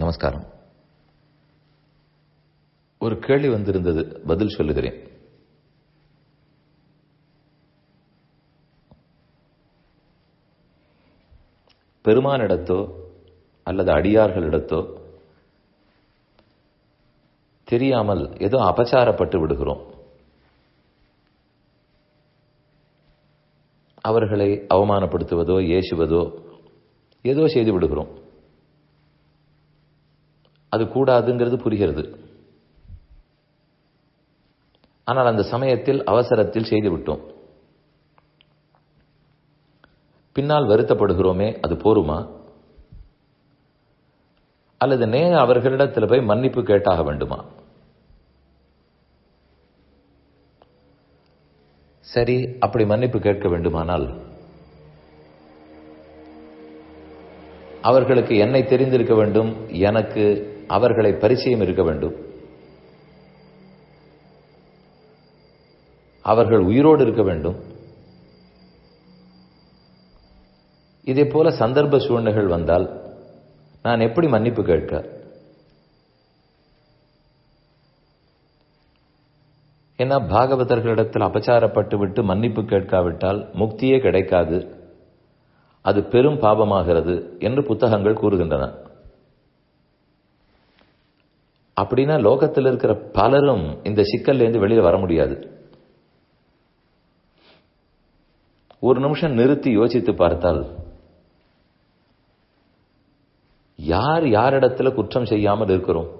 நமஸ்காரம் ஒரு கேள்வி வந்திருந்தது பதில் சொல்லுகிறேன் பெருமானிடத்தோ அல்லது அடியார்களிடத்தோ தெரியாமல் ஏதோ அபச்சாரப்பட்டு விடுகிறோம் அவர்களை அவமானப்படுத்துவதோ ஏசுவதோ ஏதோ செய்து விடுகிறோம் அது கூடாதுங்கிறது புரிகிறது ஆனால் அந்த சமயத்தில் அவசரத்தில் செய்து விட்டோம் பின்னால் வருத்தப்படுகிறோமே அது போருமா அல்லது நேர அவர்களிடத்தில் போய் மன்னிப்பு கேட்டாக வேண்டுமா சரி அப்படி மன்னிப்பு கேட்க வேண்டுமானால் அவர்களுக்கு என்னை தெரிந்திருக்க வேண்டும் எனக்கு அவர்களை பரிச்சயம் இருக்க வேண்டும் அவர்கள் உயிரோடு இருக்க வேண்டும் இதே போல சந்தர்ப்ப சூழ்நிலைகள் வந்தால் நான் எப்படி மன்னிப்பு கேட்க ஏன்னா பாகவதர்களிடத்தில் அபச்சாரப்பட்டு விட்டு மன்னிப்பு கேட்காவிட்டால் முக்தியே கிடைக்காது அது பெரும் பாபமாகிறது என்று புத்தகங்கள் கூறுகின்றன அப்படின்னா லோகத்தில் இருக்கிற பலரும் இந்த சிக்கல்லேருந்து வெளியில் வர முடியாது ஒரு நிமிஷம் நிறுத்தி யோசித்து பார்த்தால் யார் யாரிடத்துல குற்றம் செய்யாமல் இருக்கிறோம்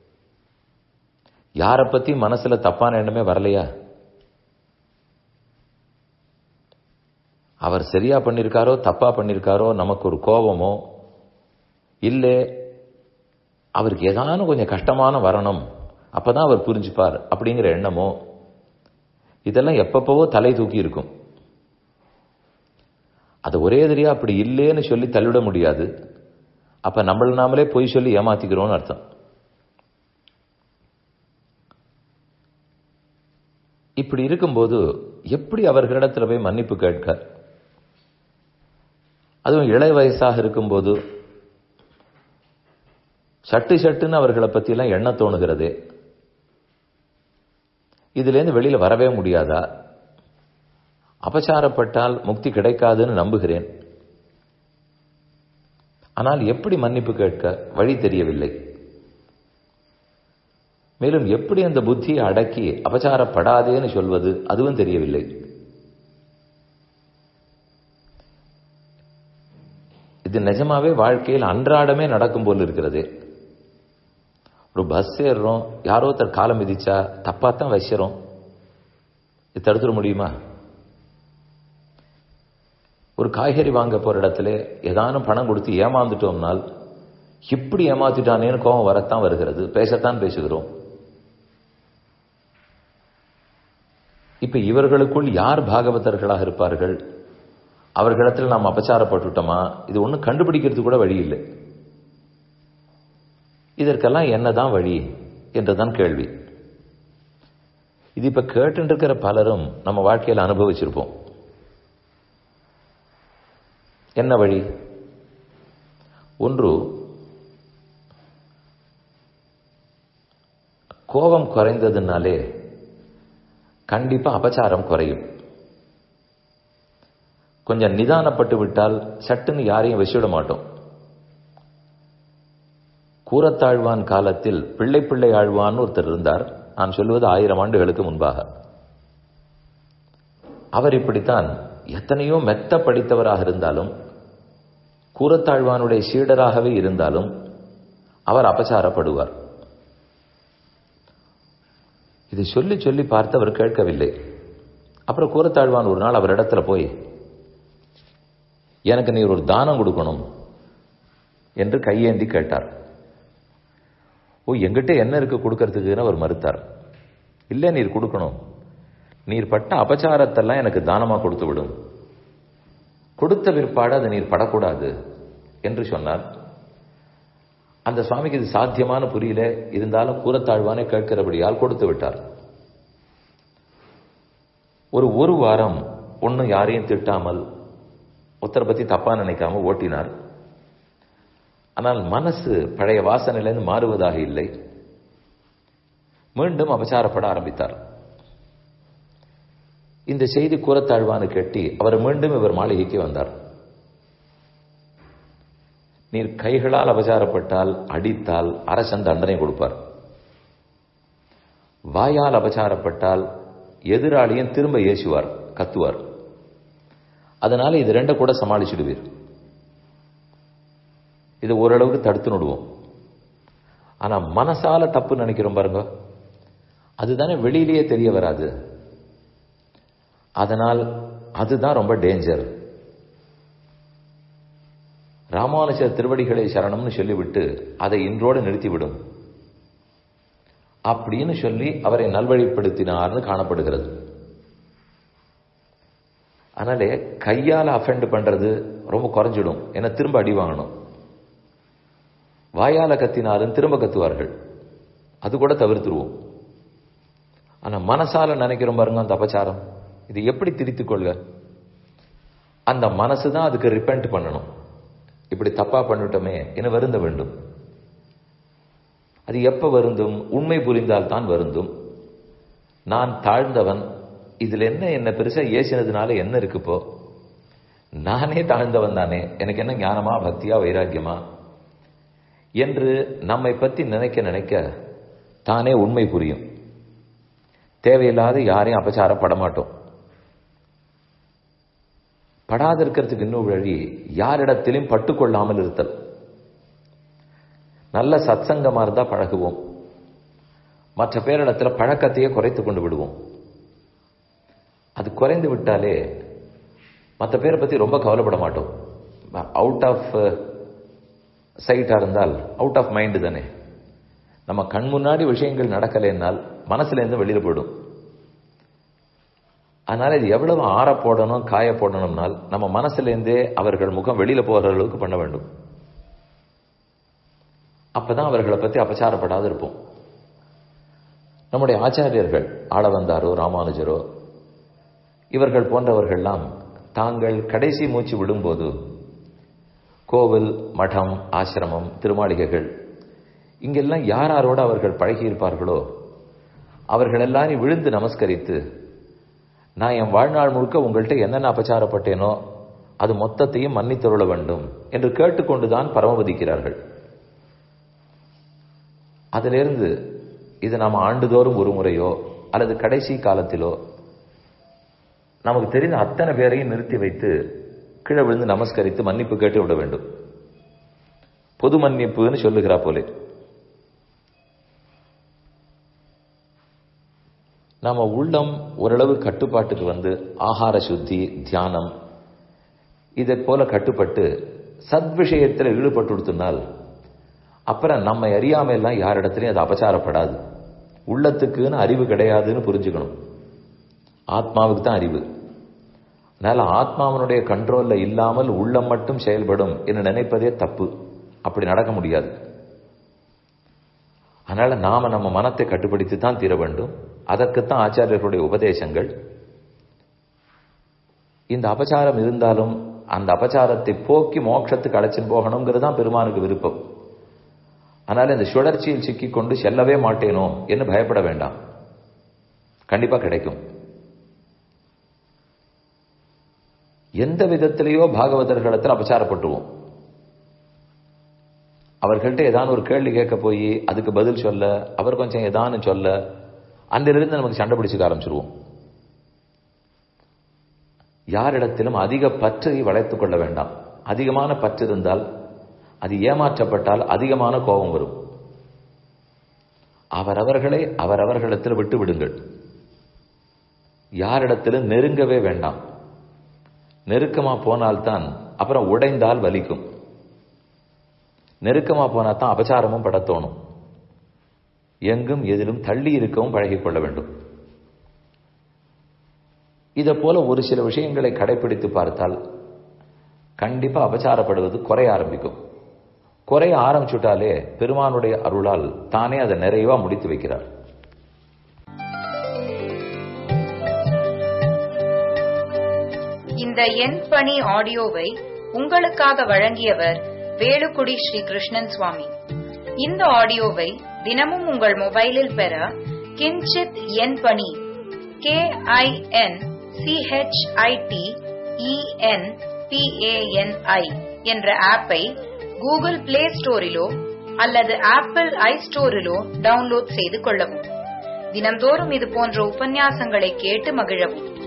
யாரை பத்தி மனசுல தப்பான எண்ணமே வரலையா அவர் சரியா பண்ணிருக்காரோ தப்பா பண்ணிருக்காரோ நமக்கு ஒரு கோபமோ இல்லை அவருக்கு ஏதானும் கொஞ்சம் கஷ்டமான வரணும் அப்பதான் அவர் புரிஞ்சுப்பார் அப்படிங்கிற எண்ணமோ இதெல்லாம் எப்பப்பவோ தலை தூக்கி இருக்கும் அது ஒரே தெரியா அப்படி இல்லேன்னு சொல்லி தள்ளிவிட முடியாது அப்ப நம்மள நாமளே பொய் சொல்லி ஏமாத்திக்கிறோம்னு அர்த்தம் இப்படி இருக்கும்போது எப்படி அவர்களிடத்துல போய் மன்னிப்பு கேட்க அதுவும் இளைய வயசாக இருக்கும்போது சட்டு சட்டுன்னு அவர்களை பற்றியெல்லாம் எண்ண தோணுகிறதே இதுலேருந்து வெளியில வரவே முடியாதா அபச்சாரப்பட்டால் முக்தி கிடைக்காதுன்னு நம்புகிறேன் ஆனால் எப்படி மன்னிப்பு கேட்க வழி தெரியவில்லை மேலும் எப்படி அந்த புத்தியை அடக்கி அபச்சாரப்படாதேன்னு சொல்வது அதுவும் தெரியவில்லை இது நிஜமாவே வாழ்க்கையில் அன்றாடமே நடக்கும் போல் இருக்கிறது ஒரு பஸ் ஏறுறோம் யாரோ ஒருத்தர் காலம் மிதிச்சா தப்பாத்தான் வச்சிரோம் இது தடுத்துட முடியுமா ஒரு காய்கறி வாங்க போற இடத்துல ஏதானும் பணம் கொடுத்து ஏமாந்துட்டோம்னால் இப்படி ஏமாத்திட்டானேன்னு கோபம் வரத்தான் வருகிறது பேசத்தான் பேசுகிறோம் இப்ப இவர்களுக்குள் யார் பாகவதர்களாக இருப்பார்கள் அவர்களிடத்தில் நாம் அபச்சாரப்பட்டுட்டோமா இது ஒன்றும் கண்டுபிடிக்கிறது கூட வழி இல்லை இதற்கெல்லாம் என்னதான் வழி என்றுதான் கேள்வி இது இப்ப கேட்டுருக்கிற பலரும் நம்ம வாழ்க்கையில் அனுபவிச்சிருப்போம் என்ன வழி ஒன்று கோபம் குறைந்ததுனாலே கண்டிப்பா அபச்சாரம் குறையும் கொஞ்சம் நிதானப்பட்டு விட்டால் சட்டுன்னு யாரையும் வசிவிட மாட்டோம் கூரத்தாழ்வான் காலத்தில் பிள்ளை பிள்ளை ஆழ்வான் ஒருத்தர் இருந்தார் நான் சொல்லுவது ஆயிரம் ஆண்டுகளுக்கு முன்பாக அவர் இப்படித்தான் எத்தனையோ மெத்த படித்தவராக இருந்தாலும் கூரத்தாழ்வானுடைய சீடராகவே இருந்தாலும் அவர் அபச்சாரப்படுவார் இதை சொல்லி சொல்லி பார்த்து அவர் கேட்கவில்லை அப்புறம் கூரத்தாழ்வான் ஒரு நாள் அவர் இடத்துல போய் எனக்கு நீர் ஒரு தானம் கொடுக்கணும் என்று கையேந்தி கேட்டார் ஓ எங்கிட்ட என்ன இருக்கு கொடுக்கறதுக்குன்னு அவர் மறுத்தார் இல்லை நீர் கொடுக்கணும் நீர் பட்ட அபச்சாரத்தெல்லாம் எனக்கு தானமா கொடுத்து விடும் கொடுத்த பிற்பாடு அதை நீர் படக்கூடாது என்று சொன்னார் அந்த சுவாமிக்கு இது சாத்தியமான புரியல இருந்தாலும் கூறத்தாழ்வானே கேட்கிறபடியால் கொடுத்து விட்டார் ஒரு ஒரு வாரம் ஒன்னும் யாரையும் திட்டாமல் ஒருத்தரை பத்தி தப்பா நினைக்காம ஓட்டினார் ஆனால் மனசு பழைய வாசனையிலிருந்து மாறுவதாக இல்லை மீண்டும் அபச்சாரப்பட ஆரம்பித்தார் இந்த செய்தி கூறத்தாழ்வான்னு கேட்டி அவர் மீண்டும் இவர் மாளிகைக்கு வந்தார் நீர் கைகளால் அபச்சாரப்பட்டால் அடித்தால் அரசன் தண்டனை கொடுப்பார் வாயால் அபச்சாரப்பட்டால் எதிராளியும் திரும்ப ஏசுவார் கத்துவார் அதனால இது ரெண்ட கூட சமாளிச்சுடுவீர் இது ஓரளவுக்கு தடுத்து நடுவோம் ஆனா மனசால தப்பு நினைக்கிறோம் பாருங்க அதுதானே வெளியிலேயே தெரிய வராது அதனால் அதுதான் ரொம்ப டேஞ்சர் ராமானுஜர் திருவடிகளை சரணம்னு சொல்லிவிட்டு அதை இன்றோடு நிறுத்திவிடும் அப்படின்னு சொல்லி அவரை நல்வழிப்படுத்தினார்னு காணப்படுகிறது அதனாலே கையால் அஃபெண்ட் பண்றது ரொம்ப குறைஞ்சிடும் ஏன்னா திரும்ப அடி வாங்கணும் வாயால கத்தினாலும் திரும்ப கத்துவார்கள் அது கூட தவிர்த்துருவோம் ஆனா மனசால நினைக்கிறோம் பாருங்க அந்த அபச்சாரம் இது எப்படி திரித்துக் கொள்க அந்த மனசு தான் அதுக்கு ரிப்பெண்ட் பண்ணணும் இப்படி தப்பா பண்ணிட்டோமே என வருந்த வேண்டும் அது எப்ப வருந்தும் உண்மை புரிந்தால் தான் வருந்தும் நான் தாழ்ந்தவன் இதுல என்ன என்ன பெருசா ஏசினதுனால என்ன இருக்குப்போ நானே தாழ்ந்தவன் தானே எனக்கு என்ன ஞானமா பக்தியா வைராக்கியமா என்று நம்மை பத்தி நினைக்க நினைக்க தானே உண்மை புரியும் தேவையில்லாத யாரையும் அபச்சாரப்பட மாட்டோம் படாது இருக்கிறதுக்கு இன்னொரு வழி யாரிடத்திலும் பட்டுக்கொள்ளாமல் இருத்தல் நல்ல சத்சங்கமா இருந்தா பழகுவோம் மற்ற பேரிடத்துல பழக்கத்தையே குறைத்து கொண்டு விடுவோம் அது குறைந்து விட்டாலே மற்ற பேரை பத்தி ரொம்ப கவலைப்பட மாட்டோம் அவுட் ஆஃப் சைட்டா இருந்தால் அவுட் ஆஃப் மைண்டு தானே நம்ம கண் முன்னாடி விஷயங்கள் நடக்கலைன்னால் மனசுல இருந்து வெளியில போயிடும் அதனால இது எவ்வளவு ஆற போடணும் காய போடணும்னால் நம்ம மனசுல இருந்தே அவர்கள் முகம் வெளியில போகிற அளவுக்கு பண்ண வேண்டும் அப்பதான் அவர்களை பத்தி அபச்சாரப்படாது இருப்போம் நம்முடைய ஆச்சாரியர்கள் ஆளவந்தாரோ ராமானுஜரோ இவர்கள் போன்றவர்கள்லாம் தாங்கள் கடைசி மூச்சு விடும்போது கோவில் மடம் ஆசிரமம் திருமாளிகைகள் இங்கெல்லாம் யார் யாரோட அவர்கள் பழகியிருப்பார்களோ அவர்கள் எல்லாரையும் விழுந்து நமஸ்கரித்து நான் என் வாழ்நாள் முழுக்க உங்கள்கிட்ட என்னென்ன அபச்சாரப்பட்டேனோ அது மொத்தத்தையும் மன்னித்தருள வேண்டும் என்று கேட்டுக்கொண்டுதான் பரமபதிக்கிறார்கள் அதிலிருந்து இது நாம் ஆண்டுதோறும் ஒரு முறையோ அல்லது கடைசி காலத்திலோ நமக்கு தெரிந்த அத்தனை பேரையும் நிறுத்தி வைத்து கீழே விழுந்து நமஸ்கரித்து மன்னிப்பு கேட்டு விட வேண்டும் பொது மன்னிப்புன்னு சொல்லுகிறா போலே நாம உள்ளம் ஓரளவு கட்டுப்பாட்டுக்கு வந்து ஆகார சுத்தி தியானம் இதை போல கட்டுப்பட்டு சத் விஷயத்தில் ஈடுபட்டு கொடுத்தனால் அப்புறம் நம்ம அறியாம எல்லாம் யாரிடத்துலையும் அது அபச்சாரப்படாது உள்ளத்துக்குன்னு அறிவு கிடையாதுன்னு புரிஞ்சுக்கணும் ஆத்மாவுக்கு தான் அறிவு அதனால ஆத்மாவனுடைய கண்ட்ரோல்ல இல்லாமல் உள்ளம் மட்டும் செயல்படும் என்று நினைப்பதே தப்பு அப்படி நடக்க முடியாது அதனால நாம நம்ம மனத்தை கட்டுப்படுத்தி தான் தீர வேண்டும் அதற்குத்தான் ஆச்சாரியர்களுடைய உபதேசங்கள் இந்த அபச்சாரம் இருந்தாலும் அந்த அபச்சாரத்தை போக்கி மோட்சத்துக்கு அழைச்சின்னு போகணுங்கிறது தான் பெருமானுக்கு விருப்பம் அதனால இந்த சுழற்சியில் சிக்கிக்கொண்டு செல்லவே மாட்டேனோ என்று பயப்பட வேண்டாம் கண்டிப்பா கிடைக்கும் எந்த விதத்திலேயோ பாகவதர்களிடத்தில் அபச்சாரப்பட்டுவோம் அவர்கள்ட்ட ஏதாவது ஒரு கேள்வி கேட்க போய் அதுக்கு பதில் சொல்ல அவர் கொஞ்சம் ஏதான்னு சொல்ல அன்றிலிருந்து நமக்கு சண்டை பிடிச்சுக்க ஆரம்பிச்சிருவோம் யாரிடத்திலும் அதிக பற்றை வளைத்துக் கொள்ள வேண்டாம் அதிகமான பற்று இருந்தால் அது ஏமாற்றப்பட்டால் அதிகமான கோபம் வரும் அவரவர்களை அவரவர்களிடத்தில் விட்டு விடுங்கள் யாரிடத்திலும் நெருங்கவே வேண்டாம் நெருக்கமா போனால்தான் அப்புறம் உடைந்தால் வலிக்கும் நெருக்கமா போனா தான் அபச்சாரமும் பட தோணும் எங்கும் எதிலும் தள்ளி இருக்கவும் பழகிக் கொள்ள வேண்டும் இதை போல ஒரு சில விஷயங்களை கடைபிடித்து பார்த்தால் கண்டிப்பா அபச்சாரப்படுவது குறைய ஆரம்பிக்கும் குறைய ஆரம்பிச்சுட்டாலே பெருமானுடைய அருளால் தானே அதை நிறைவா முடித்து வைக்கிறார் இந்த எண் பணி ஆடியோவை உங்களுக்காக வழங்கியவர் வேலுக்குடி ஸ்ரீ கிருஷ்ணன் சுவாமி இந்த ஆடியோவை தினமும் உங்கள் மொபைலில் பெற கிஞ்சித் என் பணி கே ஐ என் சிஹெச்ஐடி இஎன் பிஏஎன்ஐ என்ற ஆப்பை கூகுள் பிளே ஸ்டோரிலோ அல்லது ஆப்பிள் ஐ ஸ்டோரிலோ டவுன்லோட் செய்து கொள்ளவும் தினந்தோறும் இது போன்ற உபன்யாசங்களை கேட்டு மகிழவும்